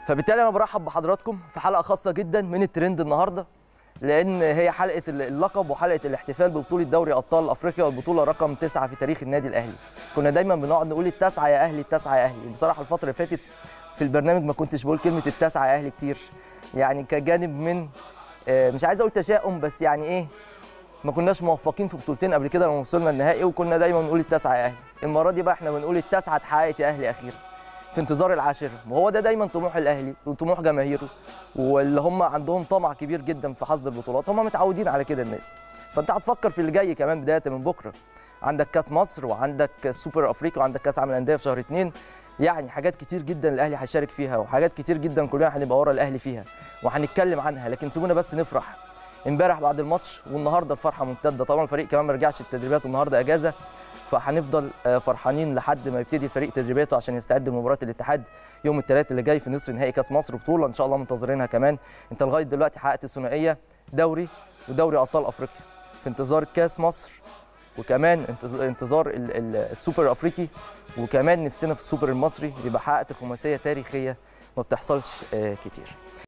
فبالتالي انا برحب بحضراتكم في حلقه خاصه جدا من الترند النهارده لان هي حلقه اللقب وحلقه الاحتفال ببطوله دوري ابطال افريقيا والبطوله رقم تسعة في تاريخ النادي الاهلي كنا دايما بنقعد نقول التاسعه يا اهلي التاسعه يا اهلي بصراحه الفتره اللي فاتت في البرنامج ما كنتش بقول كلمه التاسعه يا اهلي كتير يعني كجانب من آه، مش عايز اقول تشاؤم بس يعني ايه ما كناش موفقين في بطولتين قبل كده لما وصلنا النهائي وكنا دايما بنقول التاسعه يا اهلي المره دي بقى احنا بنقول التاسعه اتحققت يا اهلي اخيرا في انتظار العاشره وهو ده دايما طموح الاهلي وطموح جماهيره واللي هم عندهم طمع كبير جدا في حظ البطولات هم متعودين على كده الناس فانت هتفكر في اللي جاي كمان بدايه من بكره عندك كاس مصر وعندك السوبر افريقيا وعندك كاس عالم الانديه في شهر اثنين يعني حاجات كتير جدا الاهلي هيشارك فيها وحاجات كتير جدا كلنا هنبقى ورا الاهلي فيها وهنتكلم عنها لكن سيبونا بس نفرح امبارح بعد الماتش والنهارده الفرحه ممتده طبعا الفريق كمان ما رجعش التدريبات والنهارده اجازه فهنفضل آه، فرحانين لحد ما يبتدي الفريق تدريباته عشان يستعد لمباراه الاتحاد يوم الثلاث اللي جاي في نصف نهائي كاس مصر بطوله ان شاء الله منتظرينها كمان انت لغايه دلوقتي حققت الثنائيه دوري ودوري ابطال افريقيا في انتظار كاس مصر وكمان انتظ- انتظار ال- ال- السوبر الافريقي وكمان نفسنا في السوبر المصري يبقى حققت خماسيه تاريخيه ما بتحصلش آه، كتير